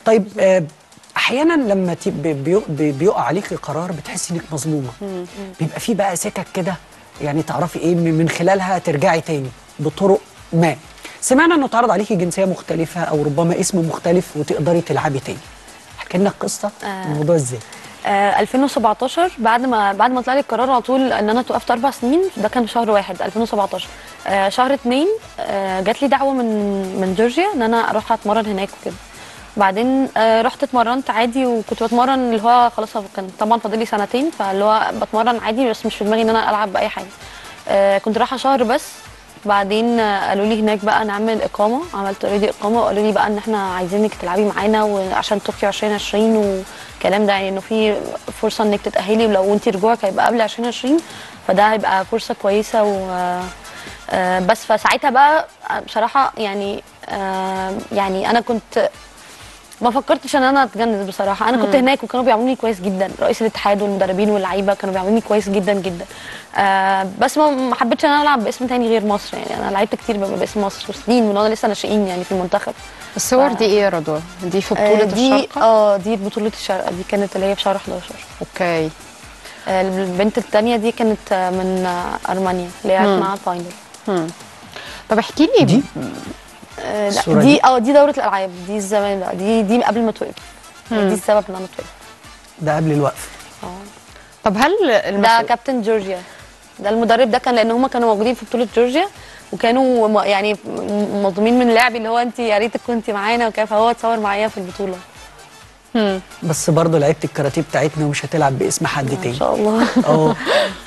طيب آه، احيانا لما ت- بي- بيو- بي- بيقع عليكي قرار بتحسي انك مظلومه بيبقى في بقى سكك كده يعني تعرفي ايه من من خلالها ترجعي تاني بطرق ما سمعنا انه اتعرض عليكي جنسيه مختلفه او ربما اسم مختلف وتقدري تلعبي تاني احكي لنا القصه آه. الموضوع ازاي آه 2017 بعد ما بعد ما طلع لي القرار على طول ان انا توقفت اربع سنين ده كان شهر واحد 2017 آه شهر اتنين آه جات لي دعوه من من جورجيا ان انا اروح اتمرن هناك وكده بعدين آه رحت اتمرنت عادي وكنت بتمرن اللي هو خلاص كان طبعا فاضل لي سنتين فاللي هو بتمرن عادي بس مش في دماغي ان انا العب باي حاجه آه كنت رايحه شهر بس بعدين آه، قالوا لي هناك بقى نعمل اقامه عملت اوريدي اقامه وقالوا لي بقى ان احنا عايزينك تلعبي معانا وعشان طوكيو 2020 والكلام ده يعني انه في فرصه انك تتاهلي ولو انت رجوعك هيبقى قبل 2020 فده هيبقى فرصه كويسه و آه، بس فساعتها بقى آه، بصراحه يعني آه، يعني انا كنت ما فكرتش ان انا اتجنن بصراحه انا كنت هناك وكانوا بيعاملوني كويس جدا رئيس الاتحاد والمدربين واللعيبه كانوا بيعاملوني كويس جدا جدا آه بس ما ما حبيتش ان انا العب باسم تاني غير مصر يعني انا لعبت كتير ب- باسم مصر وسنين من وانا لسه ناشئين يعني في المنتخب الصور دي ايه يا رضوى دي في آه، بطوله دي الشارقه اه دي بطوله الشارقه دي كانت اللي هي في شهر 11 اوكي آه، البنت الثانيه دي كانت آه، من آه، ارمينيا اللي هي مم. معاها فاينل هم. طب احكي لي دي آه، لا الصورة دي دي؟ اه دي دوره الالعاب دي الزمان بقى دي دي قبل ما توقف يعني دي السبب ان انا اتوقف ده قبل الوقف اه طب هل ده المسؤول كابتن جورجيا ده المدرب ده كان لان هم كانوا موجودين في بطوله جورجيا وكانوا م- يعني م- مظلومين من لعبي اللي هو انت يا ريتك كنت معانا وكده فهو اتصور معايا في البطوله هم. بس برضه لعيبه الكاراتيه بتاعتنا ومش هتلعب باسم حد ان تاني شاء الله اه